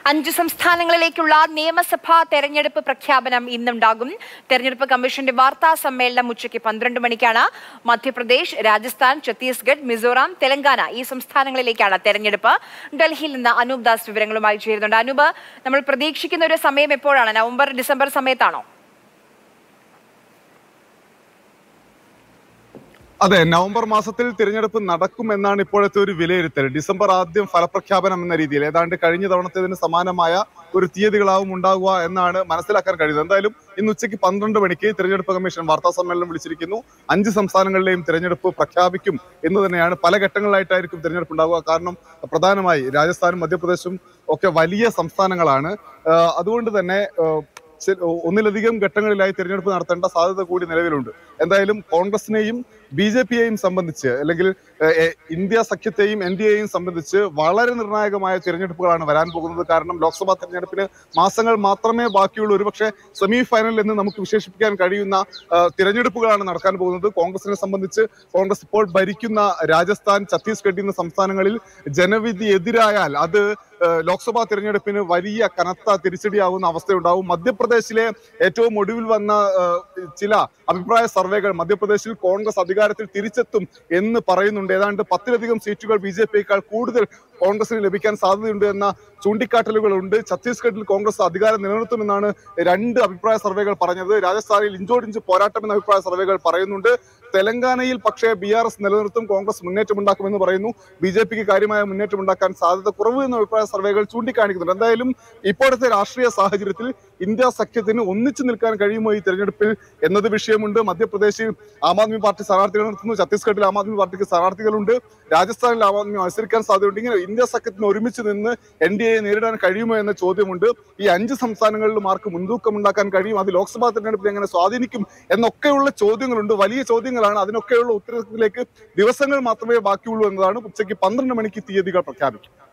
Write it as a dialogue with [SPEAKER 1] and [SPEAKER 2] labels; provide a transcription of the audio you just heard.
[SPEAKER 1] അഞ്ച് സംസ്ഥാനങ്ങളിലേക്കുള്ള നിയമസഭാ തെരഞ്ഞെടുപ്പ് പ്രഖ്യാപനം ഇന്നുണ്ടാകും തെരഞ്ഞെടുപ്പ് കമ്മീഷന്റെ വാർത്താ സമ്മേളനം ഉച്ചയ്ക്ക് പന്ത്രണ്ട് മണിക്കാണ് മധ്യപ്രദേശ് രാജസ്ഥാൻ ഛത്തീസ്ഗഡ് മിസോറാം തെലങ്കാന ഈ സംസ്ഥാനങ്ങളിലേക്കാണ് തെരഞ്ഞെടുപ്പ് ഡൽഹിയിൽ നിന്ന് അനൂപ് ദാസ് വിവരങ്ങളുമായി ചേരുന്നുണ്ട് അനൂപ് നമ്മൾ പ്രതീക്ഷിക്കുന്ന ഒരു സമയം എപ്പോഴാണ് നവംബർ ഡിസംബർ സമയത്താണോ
[SPEAKER 2] അതെ നവംബർ മാസത്തിൽ തിരഞ്ഞെടുപ്പ് നടക്കുമെന്നാണ് ഇപ്പോഴത്തെ ഒരു വിലയിരുത്തൽ ഡിസംബർ ആദ്യം ഫലപ്രഖ്യാപനം എന്ന രീതിയിൽ ഏതാണ്ട് കഴിഞ്ഞ തവണത്തേതിന് സമാനമായ ഒരു തീയതികളാവും ഉണ്ടാകുക എന്നാണ് മനസ്സിലാക്കാൻ കഴിയുന്നത് എന്തായാലും ഇന്ന് ഉച്ചയ്ക്ക് പന്ത്രണ്ട് മണിക്ക് തിരഞ്ഞെടുപ്പ് കമ്മീഷൻ വാർത്താ സമ്മേളനം വിളിച്ചിരിക്കുന്നു അഞ്ച് സംസ്ഥാനങ്ങളിലെയും തിരഞ്ഞെടുപ്പ് പ്രഖ്യാപിക്കും എന്ന് തന്നെയാണ് പല ഘട്ടങ്ങളിലായിട്ടായിരിക്കും തിരഞ്ഞെടുപ്പ് ഉണ്ടാകുക കാരണം പ്രധാനമായി രാജസ്ഥാനും മധ്യപ്രദേശും ഒക്കെ വലിയ സംസ്ഥാനങ്ങളാണ് ആ, അതുകൊണ്ട് തന്നെ ആ, ചെ- ഒന്നിലധികം ഘട്ടങ്ങളിലായി തിരഞ്ഞെടുപ്പ് നടത്തേണ്ട സാധ്യത കൂടി നിലവിലുണ്ട് എന്തായാലും കോൺഗ്രസിനെയും ബി ജെ പിയെയും സംബന്ധിച്ച് അല്ലെങ്കിൽ ഏഹ്, ഏഹ്, ഇന്ത്യ സഖ്യത്തെയും എൻ ഡി എയും സംബന്ധിച്ച് വളരെ നിർണായകമായ തിരഞ്ഞെടുപ്പുകളാണ് വരാൻ പോകുന്നത് കാരണം ലോക്സഭാ തെരഞ്ഞെടുപ്പിന് മാസങ്ങൾ മാത്രമേ ബാക്കിയുള്ളൂ ഒരുപക്ഷെ സെമി ഫൈനൽ എന്ന് നമുക്ക് വിശേഷിപ്പിക്കാൻ കഴിയുന്ന ആ, തിരഞ്ഞെടുപ്പുകളാണ് നടക്കാൻ പോകുന്നത് കോൺഗ്രസിനെ സംബന്ധിച്ച് കോൺഗ്രസ് ഇപ്പോൾ ഭരിക്കുന്ന രാജസ്ഥാൻ ഛത്തീസ്ഗഡ് എന്ന സംസ്ഥാനങ്ങളിൽ ജനവിധി എതിരായാൽ അത് ഏഹ്, ലോക്സഭാ തിരഞ്ഞെടുപ്പിന് വലിയ കനത്ത തിരിച്ചടിയാവുന്ന അവസ്ഥയുണ്ടാവും മധ്യപ്രദേശിലെ ഏറ്റവും ഒടുവിൽ വന്ന ഏഹ്, ചില അഭിപ്രായ സർവേകൾ മധ്യപ്രദേശിൽ കോൺഗ്രസ് അധികാരത്തിൽ തിരിച്ചെത്തും എന്ന് പറയുന്നുണ്ട് ഏതാണ്ട് പത്തിലധികം സീറ്റുകൾ ബി ജെ പിയേക്കാൾ കൂടുതൽ കോൺഗ്രസിന് ലഭിക്കാൻ സാധ്യതയുണ്ട് എന്ന ചൂണ്ടിക്കാട്ടലുകളുണ്ട് ഛത്തീസ്ഗഡിൽ കോൺഗ്രസ് അധികാരം നിലനിർത്തുമെന്നാണ് രണ്ട് അഭിപ്രായ സർവേകൾ പറഞ്ഞത് രാജസ്ഥാനിൽ ഇഞ്ചോടിഞ്ച് പോരാട്ടം എന്ന അഭിപ്രായ സർവേകൾ പറയുന്നുണ്ട് തെലങ്കാനയിൽ പക്ഷേ ബി ആർ എസ് നിലനിർത്തും കോൺഗ്രസ് മുന്നേറ്റമുണ്ടാക്കുമെന്ന് പറയുന്നു ബി ജെ പിക്ക് കാര്യമായ മുന്നേറ്റമുണ്ടാക്കാൻ സാധ്യത കുറവ് എന്ന അഭിപ്രായ സർവേകൾ ചൂണ്ടിക്കാണിക്കുന്നുണ്ട് എന്തായാലും ഇപ്പോഴത്തെ രാഷ്ട്രീയ സാഹചര്യത്തിൽ ഇന്ത്യ സഖ്യത്തിന് ഒന്നിച്ചു നിൽക്കാൻ കഴിയുമോ ഈ തെരഞ്ഞെടുപ്പിൽ എന്നത് വിഷയമുണ്ട് മധ്യപ്രദേശിൽ ആം ആദ്മി പാർട്ടി സ്ഥാനാർത്ഥികൾ നിർത്തുന്നു ഛത്തീസ്ഗഡിൽ ആം ആദ്മി പാർട്ടിക്ക് സ്ഥാനാർത്ഥികളുണ്ട് രാജസ്ഥാനിൽ ആം ആദ്മി മത്സരിക്കാൻ സാധ്യതയുണ്ട് ഇങ്ങനെ ഇന്ത്യ സഖ്യത്തിന് ഒരുമിച്ച് നിന്ന് എൻ ഡി എ നേരിടാൻ കഴിയുമോ എന്ന ചോദ്യമുണ്ട് ഈ അഞ്ച് സംസ്ഥാനങ്ങളിലും ആർക്ക് മുൻതൂക്കം ഉണ്ടാക്കാൻ കഴിയും അത് ലോക്സഭാ തെരഞ്ഞെടുപ്പിൽ എങ്ങനെ സ്വാധീനിക്കും എന്നൊക്കെയുള്ള ചോദ്യങ്ങളുണ്ട് വലിയ ചോദ്യങ്ങളാണ് അതിനൊക്കെയുള്ള ഉത്തരത്തിലേക്ക് ദിവസങ്ങൾ മാത്രമേ ബാക്കിയുള്ളൂ എന്നതാണ് ഉച്ചയ്ക്ക് പന്ത്രണ്ട് മണിക്ക് തീയതികൾ പ്രഖ്യാപിക്കും